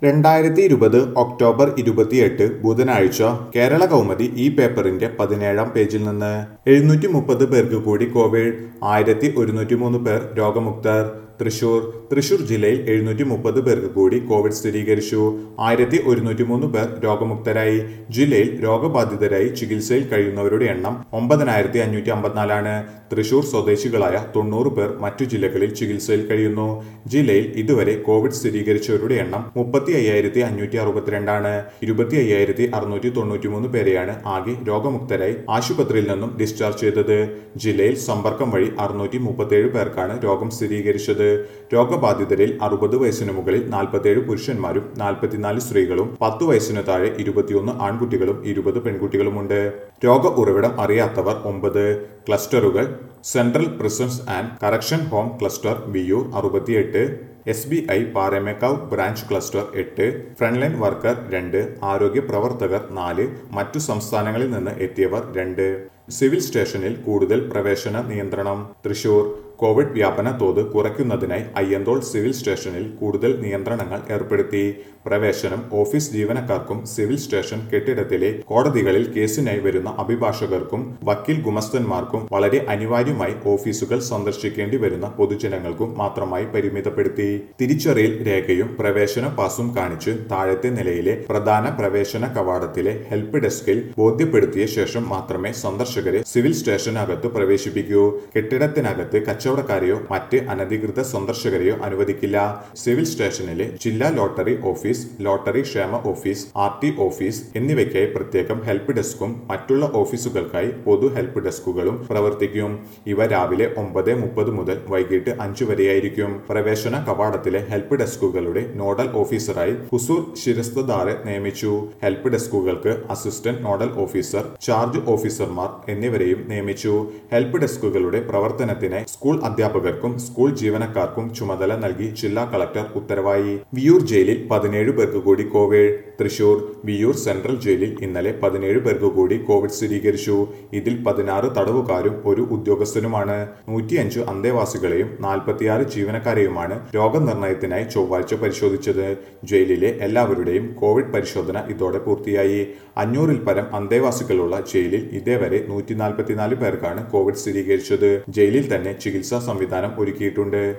രണ്ടായിരത്തി ഇരുപത് ഒക്ടോബർ ഇരുപത്തിയെട്ട് ബുധനാഴ്ച കേരള കൗമുദി ഈ പേപ്പറിന്റെ പതിനേഴാം പേജിൽ നിന്ന് എഴുന്നൂറ്റി മുപ്പത് പേർക്ക് കൂടി കോവിഡ് ആയിരത്തി ഒരുന്നൂറ്റി മൂന്ന് പേർ രോഗമുക്തർ തൃശൂർ തൃശൂർ ജില്ലയിൽ എഴുന്നൂറ്റി മുപ്പത് പേർക്ക് കൂടി കോവിഡ് സ്ഥിരീകരിച്ചു ആയിരത്തി ഒരുന്നൂറ്റി മൂന്ന് പേർ രോഗമുക്തരായി ജില്ലയിൽ രോഗബാധിതരായി ചികിത്സയിൽ കഴിയുന്നവരുടെ എണ്ണം ഒമ്പതിനായിരത്തി അഞ്ഞൂറ്റി അമ്പത്തിനാലാണ് തൃശൂർ സ്വദേശികളായ തൊണ്ണൂറ് പേർ മറ്റു ജില്ലകളിൽ ചികിത്സയിൽ കഴിയുന്നു ജില്ലയിൽ ഇതുവരെ കോവിഡ് സ്ഥിരീകരിച്ചവരുടെ എണ്ണം മുപ്പത്തി അയ്യായിരത്തി അഞ്ഞൂറ്റി അറുപത്തിരണ്ടാണ് ഇരുപത്തി അയ്യായിരത്തി അറുന്നൂറ്റി തൊണ്ണൂറ്റി മൂന്ന് പേരെയാണ് ആകെ രോഗമുക്തരായി ആശുപത്രിയിൽ നിന്നും ഡിസ്ചാർജ് ചെയ്തത് ജില്ലയിൽ സമ്പർക്കം വഴി അറുന്നൂറ്റി മുപ്പത്തേഴ് പേർക്കാണ് രോഗം സ്ഥിരീകരിച്ചത് രോഗബാധിതരിൽ അറുപത് വയസ്സിന് മുകളിൽ നാൽപ്പത്തേഴ് പുരുഷന്മാരും നാൽപ്പത്തിനാല് സ്ത്രീകളും പത്ത് വയസ്സിന് താഴെ ഇരുപത്തിയൊന്ന് ആൺകുട്ടികളും ഇരുപത് പെൺകുട്ടികളുമുണ്ട് രോഗ ഉറവിടം അറിയാത്തവർ ഒമ്പത് ക്ലസ്റ്ററുകൾ central prisons and correction home cluster Viyyur അറുപത്തിയെട്ട് S B I Paramekkavu branch cluster എട്ട് ഫ്രണ്ട്ലൈൻ വർക്കർ രണ്ട് ആരോഗ്യ പ്രവർത്തകർ നാല് മറ്റു സംസ്ഥാനങ്ങളിൽ നിന്ന് എത്തിയവർ രണ്ട് സിവിൽ സ്റ്റേഷനിൽ കൂടുതൽ പ്രവേശന നിയന്ത്രണം തൃശൂർ കോവിഡ് വ്യാപന തോത് കുറയ്ക്കുന്നതിനായി അയ്യന്തോൾ സിവിൽ സ്റ്റേഷനിൽ കൂടുതൽ നിയന്ത്രണങ്ങൾ ഏർപ്പെടുത്തി പ്രവേശനം ഓഫീസ് ജീവനക്കാർക്കും സിവിൽ സ്റ്റേഷൻ കെട്ടിടത്തിലെ കോടതികളിൽ കേസിനായി വരുന്ന അഭിഭാഷകർക്കും വക്കീൽ ഗുമസ്തന്മാർക്കും വളരെ അനിവാര്യമായി ഓഫീസുകൾ സന്ദർശിക്കേണ്ടി വരുന്ന പൊതുജനങ്ങൾക്കും മാത്രമായി പരിമിതപ്പെടുത്തി തിരിച്ചറിയൽ രേഖയും പ്രവേശന പാസും കാണിച്ച് താഴത്തെ നിലയിലെ പ്രധാന പ്രവേശന കവാടത്തിലെ ഹെൽപ്പ് ഡെസ്കിൽ ബോധ്യപ്പെടുത്തിയ ശേഷം മാത്രമേ സന്ദർശകരെ സിവിൽ സ്റ്റേഷനകത്ത് പ്രവേശിപ്പിക്കൂ കെട്ടിടത്തിനകത്ത് കച്ചവടക്കാരെയോ മറ്റ് അനധികൃത സന്ദർശകരെയോ അനുവദിക്കില്ല സിവിൽ സ്റ്റേഷനിലെ ജില്ലാ ലോട്ടറി ഓഫീസ് ലോട്ടറി ക്ഷേമ ഓഫീസ് ആർ ടി ഓഫീസ് എന്നിവയ്ക്കായി പ്രത്യേകം ഹെൽപ്പ് ഡെസ്കും മറ്റുള്ള ഓഫീസുകൾക്കായി പൊതു ഹെൽപ്പ് ഡെസ്കുകളും പ്രവർത്തിക്കും ഇവ രാവിലെ ഒമ്പത് മുപ്പത് മുതൽ വൈകിട്ട് അഞ്ചു വരെയായിരിക്കും പ്രവേശന കവാടത്തിലെ ഹെൽപ്പ് ഡെസ്കുകളുടെ നോഡൽ ഓഫീസറായി ഹുസൂർ ശിരസ്തദാറെ നിയമിച്ചു ഹെൽപ്പ് ഡെസ്കുകൾക്ക് അസിസ്റ്റന്റ് നോഡൽ ഓഫീസർ ചാർജ് ഓഫീസർമാർ എന്നിവരെയും നിയമിച്ചു ഹെൽപ്പ് ഡെസ്കുകളുടെ പ്രവർത്തനത്തിനായി സ്കൂൾ അധ്യാപകർക്കും സ്കൂൾ ജീവനക്കാർക്കും ചുമതല നൽകി ജില്ലാ കളക്ടർ ഉത്തരവായി വിയൂർ ജയിലിൽ പതിനേഴ് പേർക്ക് കൂടി കോവിഡ് തൃശൂർ വിയൂർ സെൻട്രൽ ജയിലിൽ ഇന്നലെ പതിനേഴ് പേർക്ക് കൂടി കോവിഡ് സ്ഥിരീകരിച്ചു ഇതിൽ പതിനാറ് തടവുകാരും ഒരു ഉദ്യോഗസ്ഥനുമാണ് നൂറ്റിയഞ്ച് അന്തേവാസികളെയും നാൽപ്പത്തിയാറ് ജീവനക്കാരെയുമാണ് രോഗനിർണയത്തിനായി ചൊവ്വാഴ്ച പരിശോധിച്ചത് ജയിലിലെ എല്ലാവരുടെയും കോവിഡ് പരിശോധന ഇതോടെ പൂർത്തിയായി അഞ്ഞൂറിൽ പരം അന്തേവാസികളുള്ള ജയിലിൽ ഇതേവരെ നൂറ്റി നാൽപ്പത്തിനാല് പേർക്കാണ് കോവിഡ് സ്ഥിരീകരിച്ചത് ജയിലിൽ തന്നെ ചികിത്സാ സംവിധാനം ഒരുക്കിയിട്ടുണ്ട്